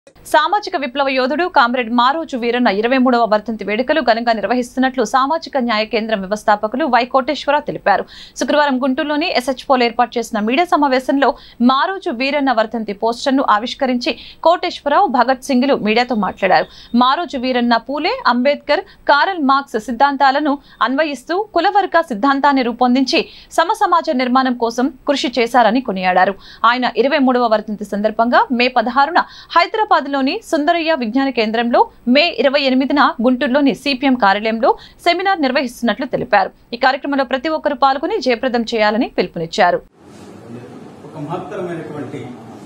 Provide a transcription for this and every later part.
సామాజిక విప్లవ యోధుడు కామ్రేడ్ మారోజు వీరన్న ఇరవై మూడవ వర్ధంతి వేడుకలు ఘనంగా నిర్వహిస్తున్నట్లు సామాజిక న్యాయ కేంద్రం వ్యవస్థాపకులు వై కోటేశ్వర తెలిపారు శుక్రవారం గుంటూరులోని ఎస్హెచ్పోలో ఏర్పాటు చేసిన మీడియా సమావేశంలో మారోజు వీరన్న వర్ధంతి పోస్టర్ను ఆవిష్కరించి కోటేశ్వరరావు భగత్ సింగ్లు మీడియాతో మాట్లాడారు మారోజు వీరన్న పూలే అంబేద్కర్ కారల్ మార్క్స్ సిద్ధాంతాలను అన్వయిస్తూ కులవర్గ సిద్ధాంతాన్ని రూపొందించి సమ సమాజ నిర్మాణం కోసం కృషి చేశారని కొనియాడారు ఆయన ఇరవై మూడవ వర్ధంతి సందర్భంగా మే పదహారున హైదరాబాద్ లోని సుందరయ్య విజ్ఞాన కేంద్రంలో మే ఇరవై ఎనిమిదిన గుంటూరులోని సిపిఎం కార్యాలయంలో సెమినార్ నిర్వహిస్తున్నట్లు తెలిపారు ఈ కార్యక్రమంలో ప్రతి ఒక్కరూ పాల్గొని జయప్రదం చేయాలని పిలుపునిచ్చారు ఒక మహత్తరమైనటువంటి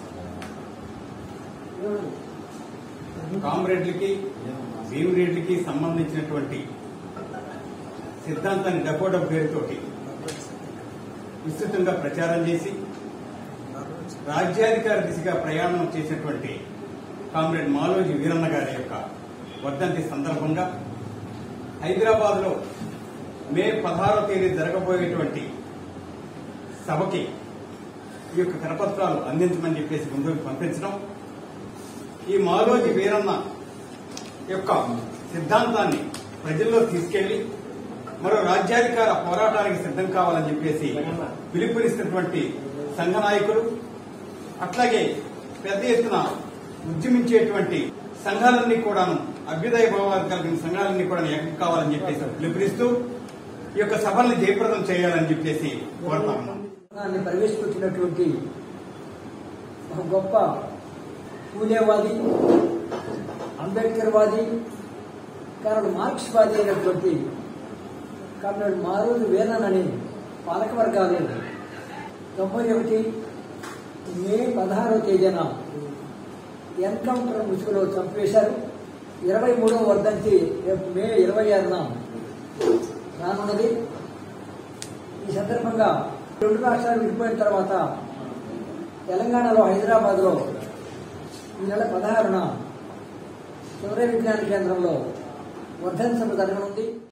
కామ్రేడ్లకి భీమరేడ్లకి సంబంధించినటువంటి సిద్ధాంతాన్ని డకోడ పేరుతోటి విస్తృతంగా ప్రచారం చేసి రాజ్యాధికార దిశగా ప్రయాణం చేసినటువంటి కామ్రేడ్ మాలోజీ వీరన్న గారి యొక్క వర్ధంతి సందర్భంగా హైదరాబాద్ లో మే పదహారవ తేదీ జరగబోయేటువంటి సభకి ఈ యొక్క కరపత్రాలు అందించమని చెప్పేసి ముందుకు పంపించడం ఈ మాలోజి వీరన్న యొక్క సిద్ధాంతాన్ని ప్రజల్లో తీసుకెళ్లి మరో రాజ్యాధికార పోరాటానికి సిద్ధం కావాలని చెప్పేసి పిలుపునిస్తున్నటువంటి సంఘ నాయకులు అట్లాగే పెద్ద ఎత్తున ఉద్యమించేటువంటి సంఘాలన్నీ కూడాను అభ్యుదయ భావాలు కలిగిన సంఘాలన్నీ కూడా ఏకం కావాలని చెప్పేసి పిలుపునిస్తూ ఈ యొక్క సభల్ని జయప్రదం చేయాలని చెప్పేసి కోరుతా ఉన్నాం దాన్ని ప్రవేశపెట్టినటువంటి ఒక గొప్ప పూలేవాది అంబేద్కర్ వాది కారణం మార్క్స్ వాది అయినటువంటి కారణం మారోజు వేదన్ అని పాలకవర్గాలు తొంభై ఒకటి మే పదహారవ తేదీన ఎన్కౌంటర్ ముసుగులో చంపేశారు ఇరవై మూడవ వర్ధంతి రేపు మే ఇరవై ఆరున రానున్నది ఈ సందర్భంగా రెండు రాష్ట్రాలు విడిపోయిన తర్వాత తెలంగాణలో హైదరాబాద్ లో ఈ నెల పదహారున చివరి విజ్ఞాన కేంద్రంలో వర్ధన్ సభ జరగనుంది